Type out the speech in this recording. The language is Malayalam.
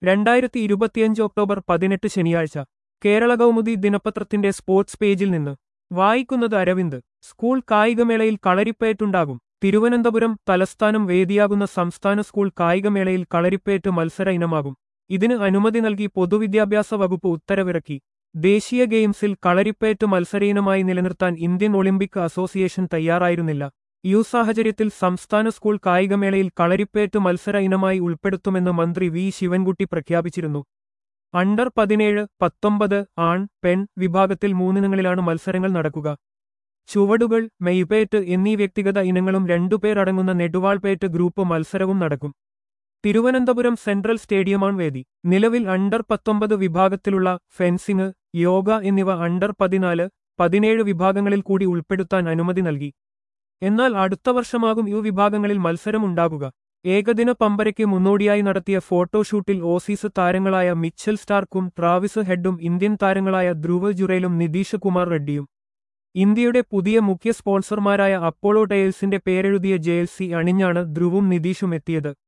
രണ്ടായിരത്തി ഇരുപത്തിയഞ്ച് ഒക്ടോബർ പതിനെട്ട് ശനിയാഴ്ച കേരള കൗമുദി ദിനപത്രത്തിന്റെ സ്പോർട്സ് പേജിൽ നിന്ന് വായിക്കുന്നത് അരവിന്ദ് സ്കൂൾ കായികമേളയിൽ കളരിപ്പയറ്റുണ്ടാകും തിരുവനന്തപുരം തലസ്ഥാനം വേദിയാകുന്ന സംസ്ഥാന സ്കൂൾ കായികമേളയിൽ കളരിപ്പയറ്റ് മത്സര ഇനമാകും ഇതിന് അനുമതി നൽകി പൊതുവിദ്യാഭ്യാസ വകുപ്പ് ഉത്തരവിറക്കി ദേശീയ ഗെയിംസിൽ കളരിപ്പയറ്റ് മത്സരയിനമായി നിലനിർത്താൻ ഇന്ത്യൻ ഒളിമ്പിക് അസോസിയേഷൻ തയ്യാറായിരുന്നില്ല ഈ സാഹചര്യത്തിൽ സംസ്ഥാന സ്കൂൾ കായികമേളയിൽ കളരിപ്പയറ്റ് മത്സര ഇനമായി ഉൾപ്പെടുത്തുമെന്ന് മന്ത്രി വി ശിവൻകുട്ടി പ്രഖ്യാപിച്ചിരുന്നു അണ്ടർ പതിനേഴ് പത്തൊമ്പത് ആൺ പെൺ വിഭാഗത്തിൽ മൂന്നിനങ്ങളിലാണ് മത്സരങ്ങൾ നടക്കുക ചുവടുകൾ മെയ്പേറ്റ് എന്നീ വ്യക്തിഗത ഇനങ്ങളും രണ്ടുപേർ അടങ്ങുന്ന നെടുവാൾപേറ്റ് ഗ്രൂപ്പ് മത്സരവും നടക്കും തിരുവനന്തപുരം സെൻട്രൽ സ്റ്റേഡിയമാണ് വേദി നിലവിൽ അണ്ടർ പത്തൊമ്പത് വിഭാഗത്തിലുള്ള ഫെൻസിംഗ് യോഗ എന്നിവ അണ്ടർ പതിനാല് പതിനേഴ് വിഭാഗങ്ങളിൽ കൂടി ഉൾപ്പെടുത്താൻ അനുമതി നൽകി എന്നാൽ അടുത്ത വർഷമാകും ഈ വിഭാഗങ്ങളിൽ മത്സരമുണ്ടാകുക ഏകദിന പമ്പരയ്ക്ക് മുന്നോടിയായി നടത്തിയ ഫോട്ടോഷൂട്ടിൽ ഓസീസ് താരങ്ങളായ മിച്ചൽ സ്റ്റാർക്കും ട്രാവിസ് ഹെഡും ഇന്ത്യൻ താരങ്ങളായ ധ്രുവ് ജുറേലും നിതീഷ് കുമാർ റെഡ്ഡിയും ഇന്ത്യയുടെ പുതിയ മുഖ്യ സ്പോൺസർമാരായ അപ്പോളോ ടയൽസിന്റെ പേരെഴുതിയ ജേഴ്സി അണിഞ്ഞാണ് ധ്രുവും നിതീഷും എത്തിയത്